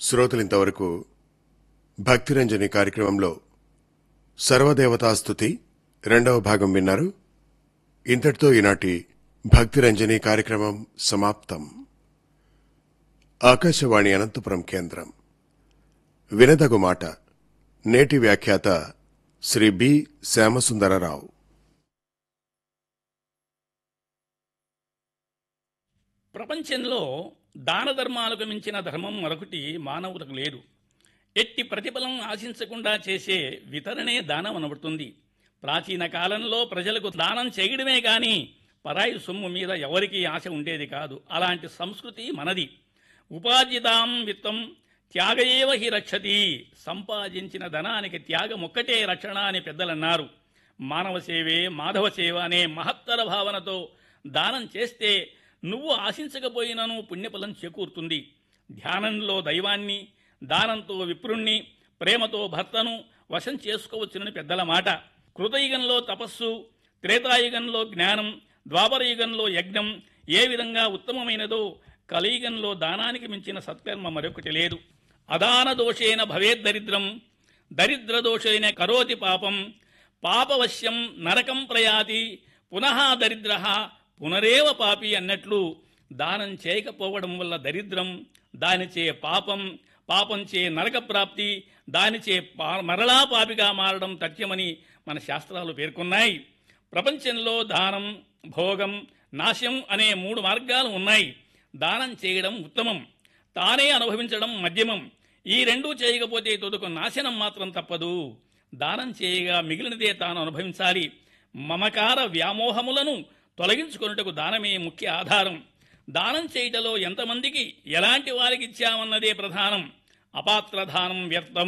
శ్రోతలింతవరకు భక్తిరంజని కార్యక్రమంలో సర్వదేవతాస్తుతి రెండవ భాగం విన్నారు ఇంతటితో ఈనాటి భక్తిరంజని కార్యక్రమం సమాప్తం ఆకాశవాణి అనంతపురం కేంద్రం వినదగు మాట నేటి వ్యాఖ్యాత శ్రీ బి శ్యామసుందరరావు ప్రపంచంలో దాన ధర్మాలకు మించిన ధర్మం మరొకటి మానవులకు లేదు ఎట్టి ప్రతిఫలం ఆశించకుండా చేసే వితరణే దానం అనబడుతుంది ప్రాచీన కాలంలో ప్రజలకు దానం చేయడమే గాని పరాయి సొమ్ము మీద ఎవరికీ ఆశ ఉండేది కాదు అలాంటి సంస్కృతి మనది ఉపార్జితాం విత్తం త్యాగయేవ హి రక్షతి సంపాదించిన ధనానికి త్యాగం ఒక్కటే రక్షణ అని పెద్దలన్నారు మానవ సేవే మాధవ సేవ అనే మహత్తర భావనతో దానం చేస్తే నువ్వు ఆశించకపోయినను పుణ్యఫలం చేకూరుతుంది ధ్యానంలో దైవాన్ని దానంతో విప్రుణ్ణి ప్రేమతో భర్తను వశం చేసుకోవచ్చునని పెద్దల మాట కృతయుగంలో తపస్సు త్రేతాయుగంలో జ్ఞానం ద్వాపరయుగంలో యజ్ఞం ఏ విధంగా ఉత్తమమైనదో కలియుగంలో దానానికి మించిన సత్కర్మ మరొకటి లేదు అదాన దోషేన భవేద్ దరిద్రం దరిద్ర దోషేన కరోతి పాపం పాపవశ్యం నరకం ప్రయాతి పునః దరిద్ర పునరేవ పాపి అన్నట్లు దానం చేయకపోవడం వల్ల దరిద్రం దానిచే పాపం పాపంచే నరక ప్రాప్తి దానిచే పా మరలా పాపిగా మారడం తథ్యమని మన శాస్త్రాలు పేర్కొన్నాయి ప్రపంచంలో దానం భోగం నాశం అనే మూడు మార్గాలు ఉన్నాయి దానం చేయడం ఉత్తమం తానే అనుభవించడం మధ్యమం ఈ రెండూ చేయకపోతే తొదుకు నాశనం మాత్రం తప్పదు దానం చేయగా మిగిలినదే తాను అనుభవించాలి మమకార వ్యామోహములను తొలగించుకొనుటకు దానమే ముఖ్య ఆధారం దానం చేయటలో ఎంతమందికి ఎలాంటి వారికి ఇచ్చామన్నదే ప్రధానం అపాత్రదానం వ్యర్థం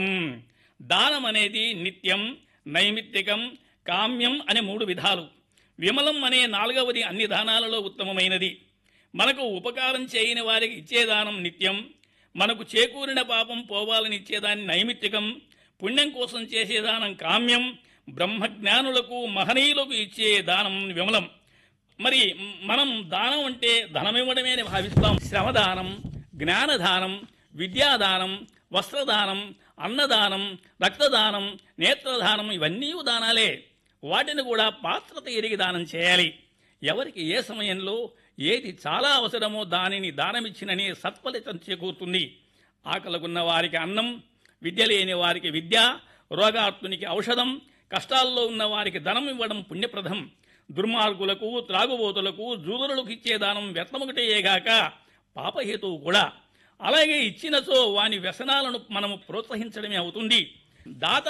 దానం అనేది నిత్యం నైమిత్తికం కామ్యం అనే మూడు విధాలు విమలం అనే నాలుగవది అన్ని దానాలలో ఉత్తమమైనది మనకు ఉపకారం చేయని వారికి ఇచ్చే దానం నిత్యం మనకు చేకూరిన పాపం పోవాలని ఇచ్చేదాన్ని నైమిత్తికం పుణ్యం కోసం చేసే దానం కామ్యం బ్రహ్మజ్ఞానులకు మహనీయులకు ఇచ్చే దానం విమలం మరి మనం దానం అంటే ధనమివ్వడమే అని భావిస్తాం శ్రమదానం జ్ఞానదానం విద్యాదానం వస్త్రదానం అన్నదానం రక్తదానం నేత్రదానం ఇవన్నీ దానాలే వాటిని కూడా పాత్రత ఎరిగి దానం చేయాలి ఎవరికి ఏ సమయంలో ఏది చాలా అవసరమో దానిని దానమిచ్చిననే సత్ఫలితం చేకూరుతుంది ఆకలికున్న వారికి అన్నం విద్య లేని వారికి విద్య రోగాత్మునికి ఔషధం కష్టాల్లో ఉన్న వారికి ధనం ఇవ్వడం పుణ్యప్రదం దుర్మార్గులకు త్రాగుబోతులకు జూదులకు ఇచ్చే దానం వ్యర్థమొకటేగాక పాపహేతువు కూడా అలాగే ఇచ్చినచో వాని వ్యసనాలను మనము ప్రోత్సహించడమే అవుతుంది దాత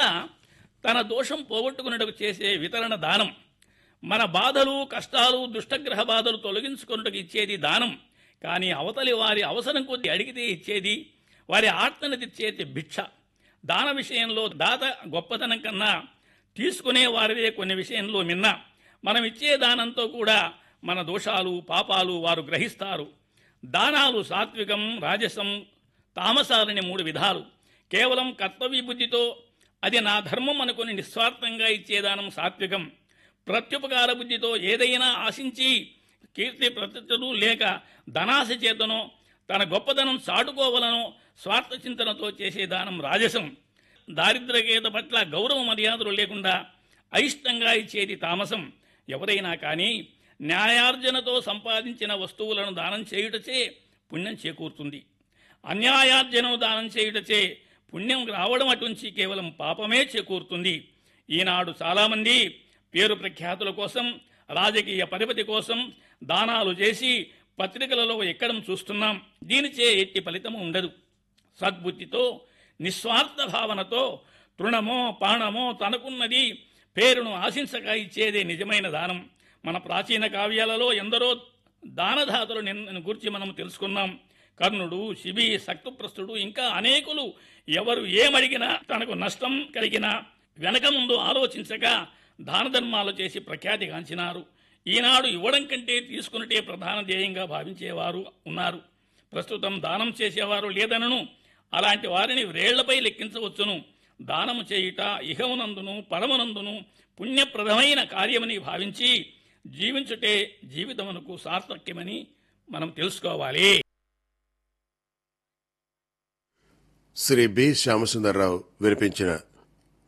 తన దోషం పోగొట్టుకున్నట్టుకు చేసే వితరణ దానం మన బాధలు కష్టాలు దుష్టగ్రహ బాధలు తొలగించుకున్నట్టుకు ఇచ్చేది దానం కానీ అవతలి వారి అవసరం కొద్ది అడిగితే ఇచ్చేది వారి ఆత్మని తెచ్చేది భిక్ష దాన విషయంలో దాత గొప్పతనం కన్నా తీసుకునే వారిదే కొన్ని విషయంలో మిన్న మనం ఇచ్చే దానంతో కూడా మన దోషాలు పాపాలు వారు గ్రహిస్తారు దానాలు సాత్వికం రాజసం తామసాలని మూడు విధాలు కేవలం కర్తవ్య బుద్ధితో అది నా ధర్మం అనుకుని నిస్వార్థంగా ఇచ్చేదానం సాత్వికం ప్రత్యుపకార బుద్ధితో ఏదైనా ఆశించి కీర్తి ప్రతిష్టలు లేక ధనాశ చేతనో తన గొప్పదనం చాటుకోవలనో స్వార్థ చింతనతో చేసే దానం రాజసం దారిద్ర్యగీత పట్ల గౌరవ మర్యాదలు లేకుండా అయిష్టంగా ఇచ్చేది తామసం ఎవరైనా కానీ న్యాయార్జనతో సంపాదించిన వస్తువులను దానం చేయుటచే పుణ్యం చేకూరుతుంది అన్యాయార్జనం దానం చేయుటచే పుణ్యం రావడం అటుంచి కేవలం పాపమే చేకూరుతుంది ఈనాడు చాలామంది పేరు ప్రఖ్యాతుల కోసం రాజకీయ పరిపతి కోసం దానాలు చేసి పత్రికలలో ఎక్కడం చూస్తున్నాం దీనిచే ఎట్టి ఫలితము ఉండదు సద్బుద్ధితో నిస్వార్థ భావనతో తృణమో పాణమో తనకున్నది పేరును ఆశించక ఇచ్చేదే నిజమైన దానం మన ప్రాచీన కావ్యాలలో ఎందరో దానదాతలు నిన్ను గురించి మనం తెలుసుకున్నాం కర్ణుడు శిబి సక్తుప్రస్తుడు ఇంకా అనేకులు ఎవరు ఏమడిగినా తనకు నష్టం కలిగినా వెనక ముందు ఆలోచించక దాన ధర్మాలు చేసి ప్రఖ్యాతి గాంచినారు ఈనాడు ఇవ్వడం కంటే తీసుకున్నటే ప్రధాన ధ్యేయంగా భావించేవారు ఉన్నారు ప్రస్తుతం దానం చేసేవారు లేదనను అలాంటి వారిని వ్రేళ్లపై లెక్కించవచ్చును దానము చేయుట ఇహమునందును పరమనందును పుణ్యప్రదమైన కార్యమని భావించి జీవించుటే జీవితమునకు సార్థక్యమని మనం తెలుసుకోవాలి శ్రీ బి శ్యామసుందర్రావు వినిపించిన